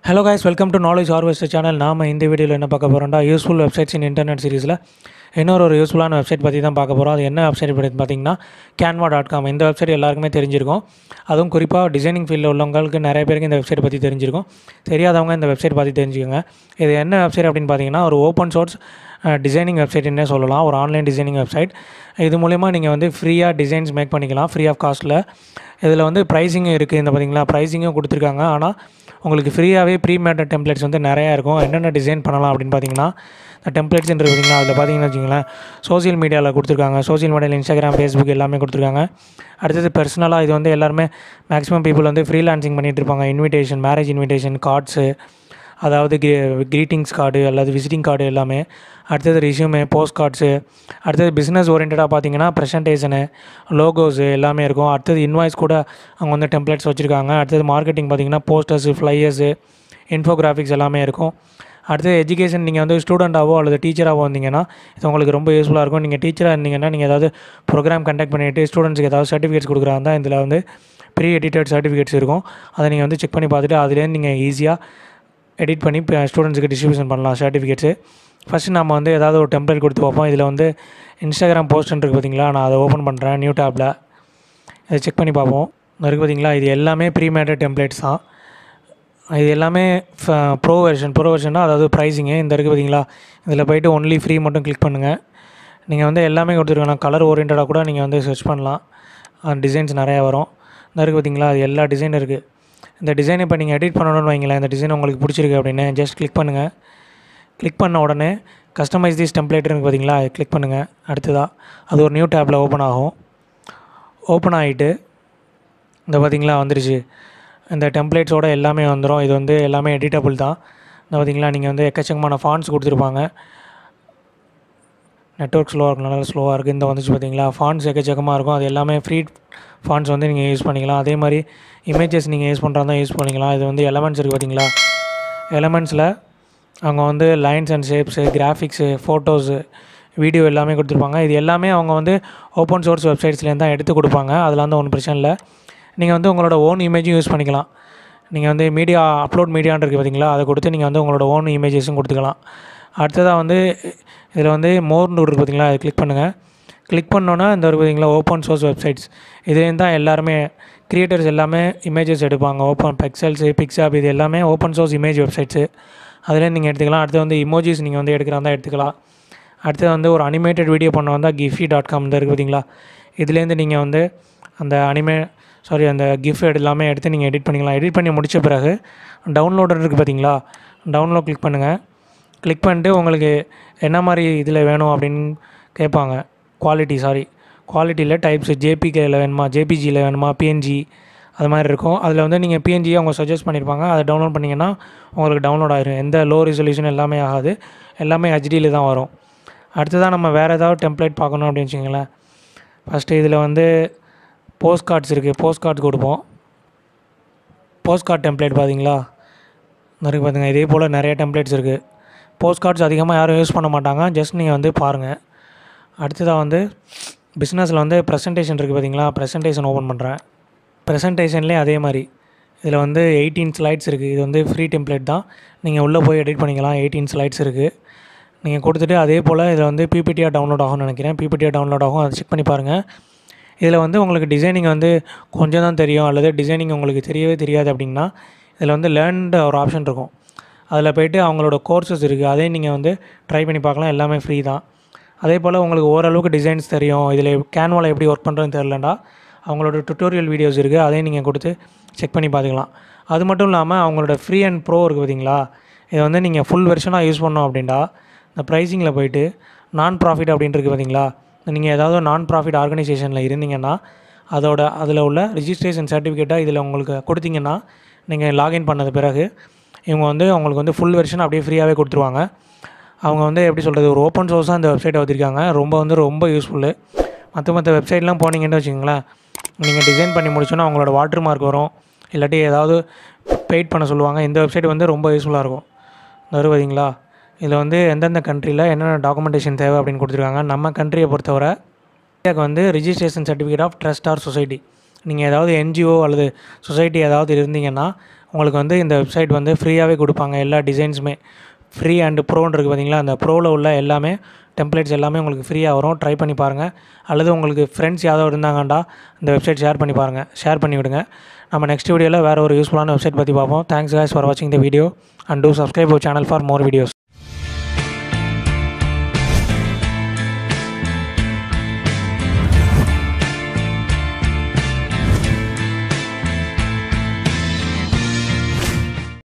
hello guys welcome to knowledge harvester channel நாம் இந்த வீடியோவில் என்ன பார்க்க போகிறோம்டா யூஸ்ஃபுல் வெப்சைட்ஸ் இன் இன்டர்நெட் சீரிஸில் இன்னொரு ஒரு யூஸ்ஃபுல்லான வெப்சைட் பற்றி தான் பார்க்க போகிறோம் அது என்ன வெப்சைட் பற்றி பார்த்தீங்கன்னா கேன்வா டாட் காம் இந்த வெப்சைட் எல்லாருக்குமே தெரிஞ்சிருக்கும் அதுவும் குறிப்பாக டிசைனிங் ஃபீல்டில் உள்ளவங்களுக்கு நிறைய பேருக்கு இந்த வெப்சைட் பற்றி தெரிஞ்சிருக்கும் தெரியாதவங்க இந்த வெப்சைட் பற்றி தெரிஞ்சுக்கோங்க இது என்ன வெப்சைட் அப்படின்னு பார்த்தீங்கன்னா ஒரு ஓப்பன் சோர்ஸ் டிசைனிங் வெப்சைட்னே சொல்லலாம் ஒரு ஆன்லைன் டிசைனிங் வெப்சைட் இது மூலயமா நீங்கள் வந்து ஃப்ரீயாக டிசைன்ஸ் மேக் பண்ணிக்கலாம் ஃப்ரீ ஆஃப் காஸ்ட்டில் இதில் வந்து ப்ரைஸிங்கும் இருக்குது இந்த பார்த்தீங்களா ப்ரைஸிங்கும் கொடுத்துருக்காங்க ஆனால் உங்களுக்கு ஃப்ரீயாகவே ப்ரீ மேட்டர் டெம்ப்ளேட்ஸ் வந்து நிறையா இருக்கும் என்னென்ன டிசைன் பண்ணலாம் அப்படின்னு பார்த்தீங்கன்னா இந்த டெம்ப்ளேட்ஸ்ன்றது பார்த்தீங்கன்னா அதில் பார்த்தீங்கன்னு வச்சுங்களேன் சோஷியல் மீடியாவில் கொடுத்துருக்காங்க சோஷியல் மீடியாவில் இன்ஸ்டாகிராம் ஃபேஸ்புக் எல்லாமே கொடுத்துருக்காங்க அடுத்தது பர்சனலாக இது வந்து எல்லாருமே மேக்ஸிமம் பீப்புள் வந்து ஃப்ரீலான்சிங் பண்ணிகிட்டு இருப்பாங்க இன்விடேஷன் மேரேஜ் இன்விடேஷன் கார்ட்ஸு அதாவது க்ரீட்டிங்ஸ் கார்டு அல்லது விசிட்டிங் கார்டு எல்லாமே அடுத்தது ரிஷ்யூமு போஸ்ட் கார்ட்ஸு அடுத்தது பிஸ்னஸ் ஓரியன்டாக பார்த்தீங்கன்னா ப்ரெசன்டேஷனு லோகோஸு எல்லாமே இருக்கும் அடுத்தது இன்வாய்ஸ் கூட அவங்க வந்து டெம்ப்ளேட்ஸ் வச்சுருக்காங்க அடுத்தது மார்க்கெட்டிங் பார்த்தீங்கன்னா போஸ்டர்ஸு ஃப்ளையர்ஸு இன்ஃபோகிராஃபிக்ஸ் எல்லாமே இருக்கும் அடுத்தது எஜுகேஷன் நீங்கள் வந்து ஸ்டூடெண்ட்டாவோ அல்லது டீச்சராகவோ வந்தீங்கன்னா இது உங்களுக்கு ரொம்ப யூஸ்ஃபுல்லாக இருக்கும் நீங்கள் டீச்சராக இருந்தீங்கன்னா நீங்கள் ஏதாவது ப்ரோக்ராம் கண்டக்ட் பண்ணிவிட்டு ஸ்டூடெண்ட்ஸுக்கு ஏதாவது சர்டிஃபிகேட்ஸ் கொடுக்குறாங்க தான் இதில் வந்து ப்ரீ எடிட்டட் சர்டிஃபிகேட்ஸ் இருக்கும் அதை நீங்கள் வந்து செக் பண்ணி பார்த்துட்டு அதுலேருந்து நீங்கள் ஈஸியாக எடிட் பண்ணி ஸ்டூடெண்ட்ஸுக்கு டிஸ்ட்ரிபியூஷன் பண்ணலாம் சர்டிஃபிகேட்ஸு ஃபஸ்ட்டு நம்ம வந்து ஏதாவது ஒரு டெம்ப்ளேட் கொடுத்து பார்ப்போம் இதில் வந்து இன்ஸ்டாகிராம் போஸ்ட் இருக்குது பார்த்தீங்களா நான் அதை ஓப்பன் பண்ணுறேன் நியூ டேப்பில் இதை செக் பண்ணி பார்ப்போம் இருக்குது பார்த்தீங்களா இது எல்லாமே ப்ரீமேட்டட் டெம்ப்ளேட்ஸ் தான் இது எல்லாமே ப்ரோ வெர்ஷன் ப்ரோ வெர்ஷன்னா அதாவது ப்ரைஸிங்கு இந்த இருக்குது பார்த்தீங்களா இதில் போயிட்டு ஒன்லி ஃப்ரீ மட்டும் கிளிக் பண்ணுங்கள் நீங்கள் வந்து எல்லாமே கொடுத்துருக்கலாம் கலர் ஓரியன்டாக கூட நீங்கள் வந்து சர்ச் பண்ணலாம் டிசைன்ஸ் நிறையா வரும் இந்த இருக்குது பார்த்தீங்களா அது எல்லா டிசைன் இருக்குது இந்த டிசைன் இப்போ நீங்கள் எடிட் பண்ணணும்னு வைங்களேன் இந்த டிசைன் உங்களுக்கு பிடிச்சிருக்கு அப்படின்னு ஜஸ்ட் கிளிக் பண்ணுங்கள் கிளிக் பண்ண உடனே கஸ்டமைஸ் திஸ் டெம்ப்ளேட் இருக்குது பார்த்தீங்களா அது கிளிக் பண்ணுங்கள் அடுத்ததாக அது ஒரு நியூ டேப்பில் ஓப்பன் ஆகும் ஓப்பன் ஆகிட்டு இந்த பார்த்தீங்களா வந்துருச்சு இந்த டெம்ப்ளேட்ஸோட எல்லாமே வந்துடும் இது வந்து எல்லாமே எடிட்டபிள் தான் இந்த பார்த்தீங்களா நீங்கள் வந்து எக்கச்சக்கமான ஃபான்ஸ் கொடுத்துருப்பாங்க நெட்ஒர்க் ஸ்லோவாக இருக்கும் நல்லா ஸ்லோவாக இருக்குது இந்த வந்துச்சு பார்த்தீங்களா ஃபான்ஸ் எக்கச்சக்கமாக இருக்கும் அது எல்லாமே ஃப்ரீ ஃபான்ஸ் வந்து நீங்கள் யூஸ் பண்ணிக்கலாம் அதே மாதிரி இமேஜஸ் நீங்கள் யூஸ் பண்ணுறதா யூஸ் பண்ணிக்கலாம் இது வந்து எலமெண்ட்ஸ் இருக்குது பார்த்தீங்களா எலமெண்ட்ஸில் அவங்க வந்து lines and shapes graphics photos video எல்லாமே கொடுத்துருப்பாங்க இது எல்லாமே அவங்க வந்து ஓப்பன் சோர்ஸ் வெப்சைட்ஸ்லேருந்து தான் எடுத்து கொடுப்பாங்க அதில் வந்து ஒன்றும் பிரச்சனை இல்லை நீங்கள் வந்து உங்களோட ஓன் இமேஜும் யூஸ் பண்ணிக்கலாம் நீங்கள் வந்து மீடியா அப்லோட் மீடியான்னு இருக்குது பார்த்தீங்களா அதை கொடுத்து நீங்கள் வந்து உங்களோட ஓன் இமேஜஸும் கொடுத்துக்கலாம் அடுத்ததாக வந்து இதில் வந்து மோர்னு இருக்குது பார்த்தீங்களா அதை கிளிக் பண்ணுங்கள் கிளிக் பண்ணோன்னா இந்த ஒரு பார்த்தீங்களா ஓப்பன் சோர்ஸ் வெப்சைட்ஸ் இதுலேருந்து தான் எல்லாருமே க்ரியேட்டர்ஸ் எல்லாமே இமேஜஸ் எடுப்பாங்க ஓப்பன் பெக்சல்ஸு பிக்ஸாப் இது எல்லாமே ஓப்பன் சோர்ஸ் இமேஜ் வெப்சைட்ஸு அதில் நீங்கள் எடுத்துக்கலாம் அடுத்து வந்து இமோஜிஸ் நீங்கள் வந்து எடுக்கிறதா தான் எடுத்துக்கலாம் அடுத்து வந்து ஒரு அனிமேட்டட் வீடியோ பண்ண வந்தால் கிஃபி டாட் காம் தான் இருக்குது பார்த்தீங்களா இதுலேருந்து நீங்கள் வந்து அந்த அனிமே சாரி அந்த கிஃப்ட் எல்லாமே எடுத்து நீங்கள் எடிட் பண்ணிக்கலாம் எடிட் பண்ணி முடித்த பிறகு டவுன்லோடர் இருக்குது பார்த்தீங்களா டவுன்லோட் கிளிக் பண்ணுங்கள் கிளிக் பண்ணிட்டு உங்களுக்கு என்ன மாதிரி இதில் வேணும் அப்படின்னு கேட்பாங்க குவாலிட்டி சாரி குவாலிட்டியில் டைப்ஸ் ஜேபிகேயில் வேணுமா ஜேபிஜியில் வேணுமா பிஎன்ஜி அது மாதிரி இருக்கும் அதில் வந்து நீங்கள் பிஎன்ஜி அவங்க சஜஸ்ட் பண்ணியிருப்பாங்க அதை டவுன்லோட் பண்ணிங்கன்னா உங்களுக்கு டவுன்லோட் ஆயிரும் எந்த லோ ரிசல்யூஷன் எல்லாமே ஆகாது எல்லாமே ஹெச்டியில் தான் வரும் அடுத்ததாக நம்ம வேறு ஏதாவது டெம்ப்ளேட் பார்க்கணும் அப்படின்னு வச்சுங்களேன் ஃபஸ்ட்டு இதில் வந்து போஸ்ட் கார்ட்ஸ் இருக்குது போஸ்ட் கார்ட்ஸ் கொடுப்போம் போஸ்ட் கார்ட் டெம்ப்ளேட் பார்த்தீங்களா நிறைய பார்த்துங்க இதே போல் நிறைய டெம்ப்ளேட்ஸ் இருக்குது போஸ்ட் கார்ட்ஸ் அதிகமாக யாரும் யூஸ் பண்ண மாட்டாங்க ஜஸ்ட் நீங்கள் வந்து பாருங்கள் அடுத்ததாக வந்து பிஸ்னஸில் வந்து ப்ரெசன்டேஷன் இருக்குது பார்த்தீங்களா ப்ரெசன்டேஷன் ஓப்பன் பண்ணுறேன் ப்ரெசன்டேஷன்லேயே அதே மாதிரி இதில் வந்து எயிட்டீன் ஸ்லைட்ஸ் இருக்குது இது வந்து ஃப்ரீ டெம்ப்ளேட் தான் நீங்கள் உள்ளே போய் எடிட் பண்ணிக்கலாம் எயிட்டீன் ஸ்லைட்ஸ் இருக்குது நீங்கள் கொடுத்துட்டு அதே போல் இதில் வந்து பிபிடியாக டவுன்லோட் ஆகும்னு நினைக்கிறேன் பிபிடியாக டவுன்லோட் ஆகும் அதை செக் பண்ணி பாருங்கள் இதில் வந்து உங்களுக்கு டிசைனிங் வந்து கொஞ்சம் தான் தெரியும் அல்லது டிசைனிங் உங்களுக்கு தெரியவே தெரியாது அப்படின்னா இதில் வந்து லேர்ன்டு ஒரு ஆப்ஷன் இருக்கும் அதில் போய்ட்டு அவங்களோட கோர்சஸ் இருக்குது அதையும் நீங்கள் வந்து ட்ரை பண்ணி பார்க்கலாம் எல்லாமே ஃப்ரீ தான் அதே போல் உங்களுக்கு ஓரளவுக்கு டிசைன்ஸ் தெரியும் இதில் கேன்வாவில் எப்படி ஒர்க் பண்ணுறதுன்னு தெரிலண்டா அவங்களோட டுட்டோரியல் வீடியோஸ் இருக்குது அதையும் நீங்கள் கொடுத்து செக் பண்ணி பார்த்துக்கலாம் அது மட்டும் இல்லாமல் அவங்களோட ஃப்ரீ அண்ட் ப்ரோ இருக்குது பார்த்தீங்களா இதை வந்து நீங்கள் ஃபுல் வெர்ஷனாக யூஸ் பண்ணோம் அப்படின்டா இந்த ப்ரைஸிங்கில் போயிட்டு நான் ப்ராஃபிட் அப்படின்ட்டு இருக்குது பார்த்தீங்களா நீங்கள் ஏதாவது நான் ப்ராஃபிட் ஆர்கனைசேஷனில் இருந்தீங்கன்னா அதோட அதில் உள்ள ரிஜிஸ்ட்ரேஷன் சர்டிஃபிகேட்டாக இதில் உங்களுக்கு கொடுத்தீங்கன்னா நீங்கள் லாகின் பண்ணது பிறகு இவங்க வந்து உங்களுக்கு வந்து ஃபுல் வெர்ஷன் அப்படியே ஃப்ரீயாகவே கொடுத்துருவாங்க அவங்க வந்து எப்படி சொல்கிறது ஒரு ஓப்பன் சோர்ஸாக இந்த வெப்சைட்டை வச்சுருக்காங்க ரொம்ப வந்து ரொம்ப யூஸ்ஃபுல்லு மற்ற மற்ற வெப்சைட்லாம் போனீங்கன்னு வச்சுக்கோங்களேன் நீங்கள் டிசைன் பண்ணி முடிச்சோன்னா அவங்களோட வாட்டர் மார்க் வரும் இல்லாட்டி ஏதாவது பெயிட் பண்ண சொல்லுவாங்க இந்த வெப்சைட் வந்து ரொம்ப யூஸ்ஃபுல்லாக இருக்கும் வருவீங்களா இதில் வந்து எந்தெந்த கண்ட்ரியில் என்னென்ன டாக்குமெண்டேஷன் தேவை அப்படின்னு கொடுத்துருக்காங்க நம்ம கண்ட்ரியை பொறுத்தவரை இந்தியாவுக்கு வந்து registration certificate of trust or society நீங்கள் ஏதாவது என்ஜிஓ அல்லது சொசைட்டி ஏதாவது இருந்தீங்கன்னா உங்களுக்கு வந்து இந்த வெப்சைட் வந்து ஃப்ரீயாகவே கொடுப்பாங்க எல்லா டிசைன்ஸுமே ஃப்ரீ அண்டு ப்ரோன்னு இருக்குது பார்த்தீங்களா அந்த ப்ரோவில் உள்ள எல்லாமே டெம்ப்ளேட்ஸ் எல்லாமே உங்களுக்கு ஃப்ரீயாக வரும் ட்ரை பண்ணி பாருங்கள் அல்லது உங்களுக்கு ஃப்ரெண்ட்ஸ் யாராவது இருந்தாங்கண்டா இந்த வெப்சைட் ஷேர் பண்ணி பாருங்கள் ஷேர் பண்ணி விடுங்க நம்ம நெக்ஸ்ட் வீடியோவில் வேறு ஒரு யூஸ்ஃபுல்லான வெப்சைட் பற்றி பார்ப்போம் தேங்க்ஸ் guys ஃபார் வாட்சிங் the video and do subscribe our channel for more videos